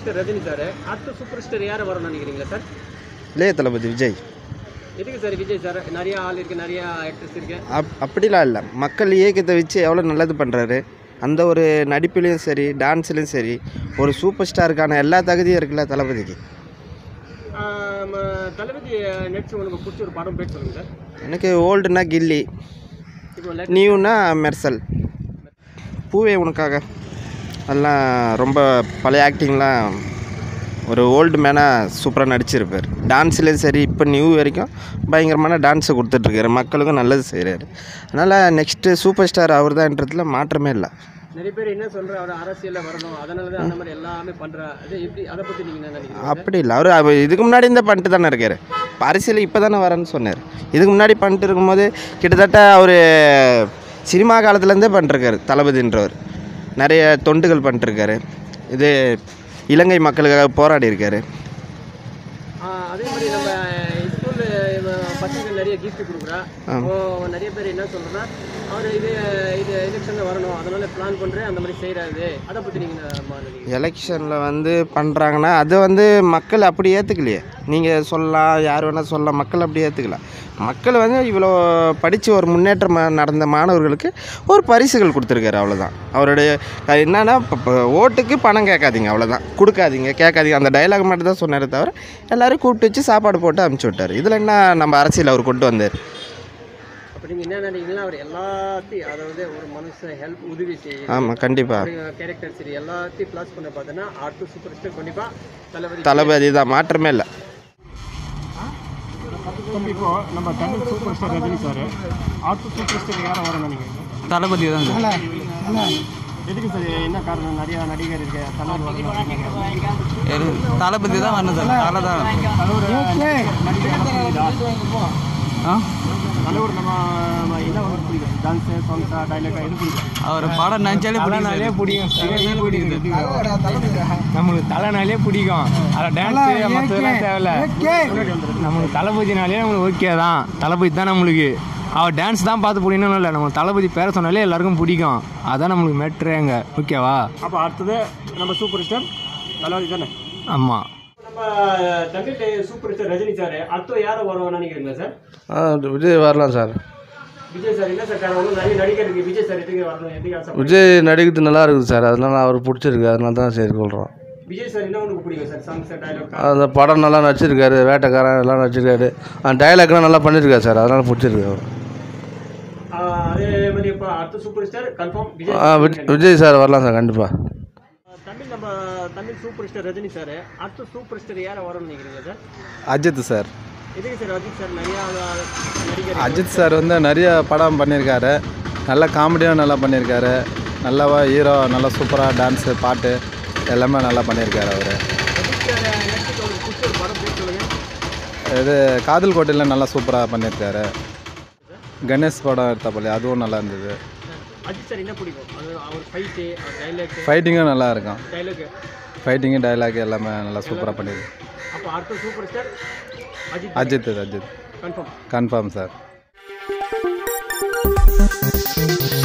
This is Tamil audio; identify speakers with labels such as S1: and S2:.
S1: ஸ்டார் ரஜினி சார் அடுத்த சூப்பர் ஸ்டார் யாரை வரணும்னு நினைக்கிறீங்களா சார்
S2: இளைய தளபதி விஜய்
S1: எதுக்கு சார் விஜய் சார் நிறைய ஆள் இருக்கு நிறைய ஆக்டர்ஸ் இருக்கு
S2: அப் அப்படிலாம் இல்லை மக்கள் இயக்கத்தை வச்சு எவ்வளோ நல்லது பண்ணுறாரு அந்த ஒரு நடிப்புலேயும் சரி டான்ஸ்லேயும் சரி ஒரு சூப்பர் ஸ்டாருக்கான எல்லா தகுதியும் இருக்குல்ல தளபதிக்கு
S1: ஆஹ் ம, தளபதி நடிச்சு உனக்கு பிடிச்ச ஒரு படம் பேர் சொல்லுங்க சார்
S2: எனக்கு ஓல்டுனா கில்லி
S1: இப்போ லே-
S2: நியூனா மெர்சல் பூவே உனக்காக அதெல்லாம் ரொம்ப பழைய ஆக்டிங்லாம் ஒரு ஓல்டு மேனாக சூப்பராக நடிச்சிருப்பார் டான்ஸ்லேயும் சரி இப்போ நியூ வரைக்கும் பயங்கரமான டான்ஸை கொடுத்துட்ருக்காரு மக்களுக்கும் நல்லது செய்கிறாரு அதனால் நெக்ஸ்ட்டு சூப்பர் ஸ்டார் அவர் தான்ன்றதுல மாற்றமே இல்லை
S1: நிறைய பேர் என்ன சொல்ற அவர் அரசியல்ல வரணும் அதனால தான் அந்த மாதிரி எல்லாமே பண்றா அது எப்படி அதை பத்தி நீங்க என்ன நினைக்கிறீங்க
S2: அப்படி இல்லை அவர் அவர் இதுக்கு முன்னாடி இந்த பண்ணிட்டு தானே இருக்கார் இப்போ அரசியல் இப்போ தானே வரேன்னு சொன்னார் இதுக்கு முன்னாடி பண்ணிட்டு இருக்கும்போது கிட்டத்தட்ட அவர் சினிமா காலத்துலேருந்தே பண்ணிருக்காரு தளபதின்றவர் நிறைய தொண்டுகள் பண்ணிட்டுருக்காரு இது இலங்கை மக்களுக்காக போராடி இருக்காரு
S1: ஆஹ் அதே மாதிரி நம்ம ஸ்கூல்ல பசங்களுக்கு நிறைய கிஃப்ட் கொடுக்குறா இப்போ நிறைய பேர் என்ன சொல்றா அவர் இது இது எலெக்ஷன்ல வரணும் அதனால பிளான் பண்றேன் அந்த மாதிரி செய்யறாரு அதை பத்தி நீங்க என்ன நினைக்கிறீங்க
S2: எலெக்ஷனில் வந்து பண்ணுறாங்கன்னா அது வந்து மக்கள் அப்படி ஏற்றுக்கலையே நீங்கள் சொல்லலாம் யார் வேணால் சொல்லலாம் மக்கள் அப்படி ஏற்றுக்கலாம் மக்கள் வந்து இவ்வளோ படித்து ஒரு முன்னேற்றம் நடந்த மாணவர்களுக்கு ஒரு பரிசுகள் கொடுத்துருக்காரு அவ்வளோதான் அவருடைய அது என்னன்னா இப்போ இப்போ ஓட்டுக்கு பணம் கேட்காதீங்க அவ்வளோதான் கொடுக்காதீங்க கேட்காதீங்க அந்த டைலாக் மட்டும் தான் சொன்னாரே தவிர எல்லாரையும் கூப்பிட்டு வச்சு சாப்பாடு போட்டு அனுப்பிச்சி விட்டார் இதில் என்ன நம்ம அரசியல் அவர் கொண்டு வந்தார்
S1: அப்ப நீங்க என்ன நினைக்கிறீங்கன்னா அவர் எல்லாத்தையும் அதாவது ஒரு மனுஷன் ஹெல்ப் உதவி செய்யும்
S2: ஆமாம் கண்டிப்பாக
S1: கேரக்டர் சரி எல்லாத்தையும் ப்ளஸ் பண்ண பார்த்தோன்னா அடுத்த சூப்பர் ஸ்டார் கண்டிப்பா தளபதி
S2: தளபதி தான் மாற்றமே இல்லை
S1: இப்போ நம்ம Tamil super star Rajini sir அடுத்த சூப்பர் ஸ்டார் யாரை வரணும்னு நினைக்கிறீங்க
S3: தளபதி தான் சார்
S1: எதுக்கு சார் என்ன காரணம் நிறைய நடிகர் இருக்கு தலைவர் வரணும்
S3: எது- தளபதி தான் வரணும் சார் தலை தான் ஆ
S1: தலைவர் நம்ம நம்ம என்ன ஒரு பிடிக்கும் டான்ஸு சாங்ஸா டைலாக்கா எது பிடிக்கும்
S3: அவர் படம் நினச்சாலே பிடிக்கும் சார்.
S4: பிடிக்கும் நம்மளுக்கு தலைனாலே பிடிக்கும் அதில் டான்ஸு மற்றதெல்லாம் தேவையில்ல நம்மளுக்கு தளபதினாலே நம்மளுக்கு ஓகே தான் தளபதி தான் நம்மளுக்கு அவர் டான்ஸ் தான் பார்த்து பிடிக்கணும் இல்லை நம்ம தளபதி பேர சொன்னாலே எல்லாருக்கும் பிடிக்கும் அதான் நம்மளுக்கு மேட்ரே அங்கே ஓகேவா
S1: அப்போ அடுத்தது நம்ம சூப்பர் ஸ்டார் தளபதி தானே
S4: ஆமாம்
S1: நம்ம Tamil super star Rajini sir அடுத்து யாரை வருவான்னு நினைக்கிறீங்களா சார்
S5: ஆ விஜய் வரலாம் சார்
S1: விஜய் சார் என்ன சார் காரணம் நிறைய நடிகர் இருக்கு விஜய் சார் எதுக்கு வரணும் எதுக்கு ஆசை
S5: விஜய் நடிக்கிறது நல்லா இருக்குது சார் அதனால அவர் பிடிச்சிருக்கு அதனால தான் சரி சொல்கிறோம்
S1: விஜய் சார் என்ன உங்களுக்கு பிடிக்கும் சார் சாங்ஸ் டைலாக்
S5: அந்த படம் நல்லா நடிச்சிருக்காரு வேட்டைக்காரன் எல்லாம் நடிச்சிருக்காரு அந்த டைலாக்லாம் நல்லா பண்ணியிருக்காரு சார் அதனால பிடிச்சிருக்கு அவர்
S1: அதே மாதிரி இப்போ அடுத்த சூப்பர் ஸ்டார் கன்ஃபார்ம் விஜய்
S5: ஆ விஜய் விஜய் சார் வரலாம் சார் கண்டிப்பாக
S1: தமிழ் நம்ம Tamil super star Rajini sir அடுத்த சூப்பர் ஸ்டார் யாரை வரும்னு நினைக்கிறீங்க சார்
S6: அஜித் சார்
S1: எதுக்கு சார் அஜித் சார் நிறையா நடிகர்
S6: அஜித் சார் வந்து நிறைய படம் பண்ணியிருக்காரு நல்ல காமெடியும் நல்லா பண்ணியிருக்காரு நல்லாவா ஹீரோ நல்லா சூப்பராக டான்ஸு பாட்டு எல்லாமே நல்லா பண்ணியிருக்காரு அவர்
S1: அஜித் சார் நடிச்சுட்டு உங்களுக்கு பிடிச்ச ஒரு படம் பேர் சொல்லுங்க
S6: இது காதல் கோட்டையில் நல்லா சூப்பராக பண்ணியிருக்காரு கணேஷ் படம் எடுத்தப்பள்ளி அதுவும் நல்லா இருந்தது
S1: அஜித் சார் என்ன பிடிக்கும் அது அவர் ஃபைட்டு அவர் டைலாக்
S6: ஃபைட்டிங்கும் நல்லா இருக்கும்
S1: டைலாக்
S6: ஃபைட்டிங்கு டைலாக் எல்லாமே நல்லா சூப்பராக பண்ணியிருக்கு
S1: அப்போ அடுத்த super star Ajith
S6: Ajith Ajith
S1: confirm
S6: confirm sir